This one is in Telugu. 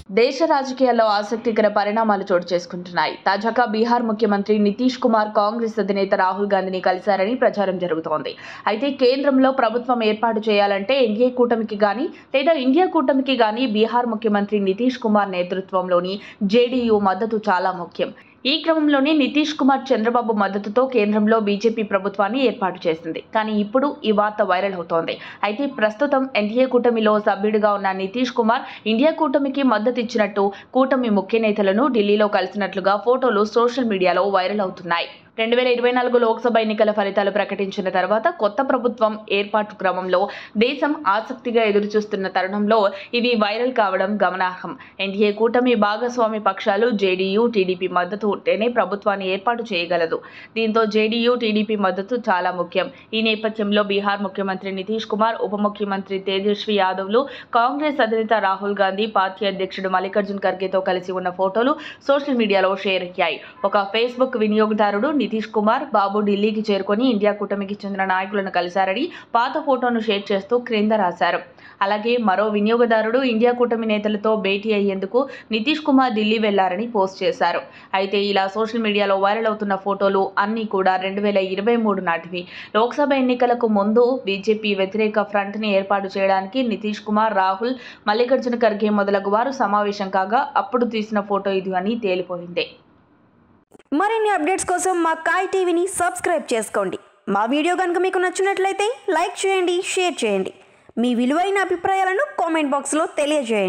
దేశ రాజకీయాల్లో ఆసక్తికర పరిణామాలు చోటు చేసుకుంటున్నాయి తాజాగా బీహార్ ముఖ్యమంత్రి నితీష్ కుమార్ కాంగ్రెస్ అధినేత రాహుల్ గాంధీని కలిశారని ప్రచారం జరుగుతోంది అయితే కేంద్రంలో ప్రభుత్వం ఏర్పాటు చేయాలంటే ఎన్డీఏ కూటమికి గాని లేదా ఇండియా కూటమికి గాని బీహార్ ముఖ్యమంత్రి నితీష్ కుమార్ నేతృత్వంలోని జేడీయూ మద్దతు చాలా ముఖ్యం ఈ క్రమంలోనే నితీష్ కుమార్ చంద్రబాబు మద్దతుతో కేంద్రంలో బీజేపీ ప్రభుత్వాన్ని ఏర్పాటు చేసింది కానీ ఇప్పుడు ఈ వార్త వైరల్ అవుతోంది అయితే ప్రస్తుతం ఎన్డీఏ కూటమిలో సభ్యుడిగా ఉన్న నితీష్ కుమార్ ఇండియా కూటమికి మద్దతు ఇచ్చినట్టు కూటమి ముఖ్య నేతలను ఢిల్లీలో కలిసినట్లుగా ఫోటోలు సోషల్ మీడియాలో వైరల్ అవుతున్నాయి రెండు వేల ఇరవై నాలుగు లోక్సభ ఎన్నికల ఫలితాలు ప్రకటించిన తర్వాత కొత్త ప్రభుత్వం ఏర్పాటు క్రమంలో దేశం ఆసక్తిగా ఎదురుచూస్తున్న తరుణంలో ఇది వైరల్ కావడం గమనార్హం ఎన్డీఏ కూటమి భాగస్వామి పక్షాలు జేడీయూ టీడీపీ మద్దతు ఉంటేనే ప్రభుత్వాన్ని ఏర్పాటు చేయగలదు దీంతో జేడీయూ టీడీపీ మద్దతు చాలా ముఖ్యం ఈ నేపథ్యంలో బీహార్ ముఖ్యమంత్రి నితీష్ కుమార్ ఉప ముఖ్యమంత్రి తేజస్వి యాదవ్లు కాంగ్రెస్ అధినేత రాహుల్ గాంధీ పార్టీ అధ్యక్షుడు మల్లికార్జున్ ఖర్గేతో కలిసి ఉన్న ఫోటోలు సోషల్ మీడియాలో షేర్ అయ్యాయి ఒక ఫేస్బుక్ వినియోగదారుడు నితీష్ కుమార్ బాబు ఢిల్లీకి చేరుకొని ఇండియా కూటమికి చెందిన నాయకులను కలిశారని పాత ఫోటోను షేర్ చేస్తూ క్రింద రాశారు అలాగే మరో వినియోగదారుడు ఇండియా కూటమి నేతలతో భేటీ అయ్యేందుకు నితీష్ కుమార్ ఢిల్లీ వెళ్లారని పోస్ట్ చేశారు అయితే ఇలా సోషల్ మీడియాలో వైరల్ అవుతున్న ఫోటోలు అన్నీ కూడా రెండు వేల ఇరవై మూడు నాటివి లోక్సభ ఎన్నికలకు ముందు బీజేపీ వ్యతిరేక ఫ్రంట్ని ఏర్పాటు చేయడానికి నితీష్ కుమార్ రాహుల్ మల్లికార్జున ఖర్గే మొదలగు వారు సమావేశం కాగా అప్పుడు తీసిన ఫోటో ఇది అని తేలిపోయింది మరిన్ని అప్డేట్స్ కోసం మా కాయ్ టీవీని సబ్స్క్రైబ్ చేసుకోండి మా వీడియో కనుక మీకు నచ్చినట్లయితే లైక్ చేయండి షేర్ చేయండి మీ విలువైన అభిప్రాయాలను కామెంట్ బాక్స్లో తెలియజేయండి